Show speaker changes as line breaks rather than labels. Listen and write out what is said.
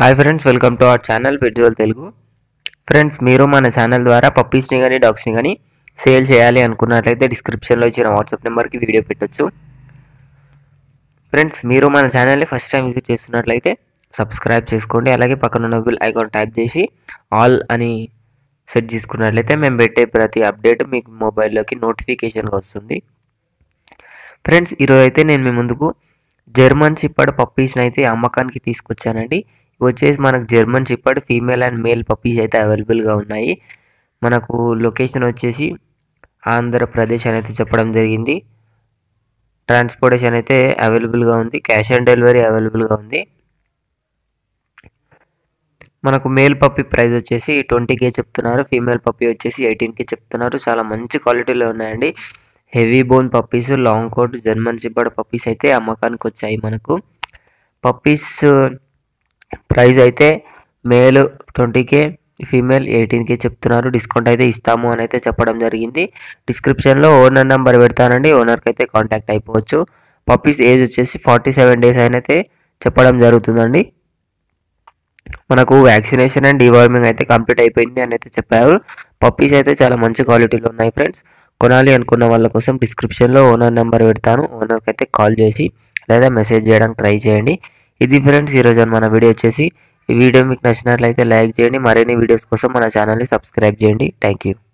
hi friends welcome to our channel visual Telugu friends మీరు మన channel ద్వారా పప్పీస్ని కానీ డాగ్స్ని కానీ సేల్ చేయాలి అనుకున్నట్లయితే డిస్క్రిప్షన్లో ఇచ్చిన వాట్సాప్ నెంబర్కి వీడియో పెట్టొచ్చు ఫ్రెండ్స్ మీరు మన ఛానల్ని ఫస్ట్ టైం విజిట్ చేస్తున్నట్లయితే సబ్స్క్రైబ్ చేసుకోండి అలాగే పక్కన బిల్ ఐకాన్ టైప్ చేసి ఆల్ అని సెట్ చేసుకున్నట్లయితే మేము పెట్టే ప్రతి అప్డేట్ మీకు మొబైల్లోకి నోటిఫికేషన్గా వస్తుంది ఫ్రెండ్స్ ఈరోజు అయితే నేను మీ ముందుకు జర్మన్ చిప్పడ్ పప్పీస్ని అయితే అమ్మకానికి తీసుకొచ్చానండి ఇవి వచ్చేసి మనకు German shepherd female and male puppies అయితే అవైలబుల్గా ఉన్నాయి మనకు లొకేషన్ వచ్చేసి ఆంధ్రప్రదేశ్ అని అయితే చెప్పడం జరిగింది ట్రాన్స్పోర్టేషన్ అయితే అవైలబుల్గా ఉంది క్యాష్ ఆన్ డెలివరీ అవైలబుల్గా ఉంది మనకు మేల్ పప్పి ప్రైస్ వచ్చేసి ట్వంటీ కే చెప్తున్నారు ఫీమేల్ పప్పి వచ్చేసి ఎయిటీన్ కే చెప్తున్నారు చాలా మంచి క్వాలిటీలో ఉన్నాయండి heavy bone puppies long coat German shepherd puppies అయితే అమ్మకానికి వచ్చాయి మనకు పప్పీస్ ప్రైస్ అయితే male twenty K female eighteen K చెప్తున్నారు డిస్కౌంట్ అయితే ఇస్తాము అని అయితే చెప్పడం జరిగింది డిస్క్రిప్షన్లో ఓనర్ నెంబర్ పెడతానండి ఓనర్కి అయితే కాంటాక్ట్ అయిపోవచ్చు పప్పీస్ ఏజ్ వచ్చేసి ఫార్టీ సెవెన్ డేస్ అయితే చెప్పడం జరుగుతుందండి మనకు వ్యాక్సినేషన్ అండ్ డివార్మింగ్ అయితే కంప్లీట్ అయిపోయింది అని అయితే చెప్పారు పప్పీస్ అయితే చాలా మంచి క్వాలిటీలో ఉన్నాయి ఫ్రెండ్స్ కొనాలి అనుకున్న వాళ్ళ కోసం డిస్క్రిప్షన్లో ఓనర్ నెంబర్ పెడతాను ఓనర్కి అయితే కాల్ చేసి లేదా మెసేజ్ చేయడానికి ట్రై చేయండి ఇది ఫ్రెండ్స్ ఈరోజు మన వీడియో వచ్చేసి ఈ వీడియో మీకు నచ్చినట్లయితే లైక్ చేయండి మరిన్ని వీడియోస్ కోసం మన ఛానల్ని సబ్స్క్రైబ్ చేయండి థ్యాంక్ యూ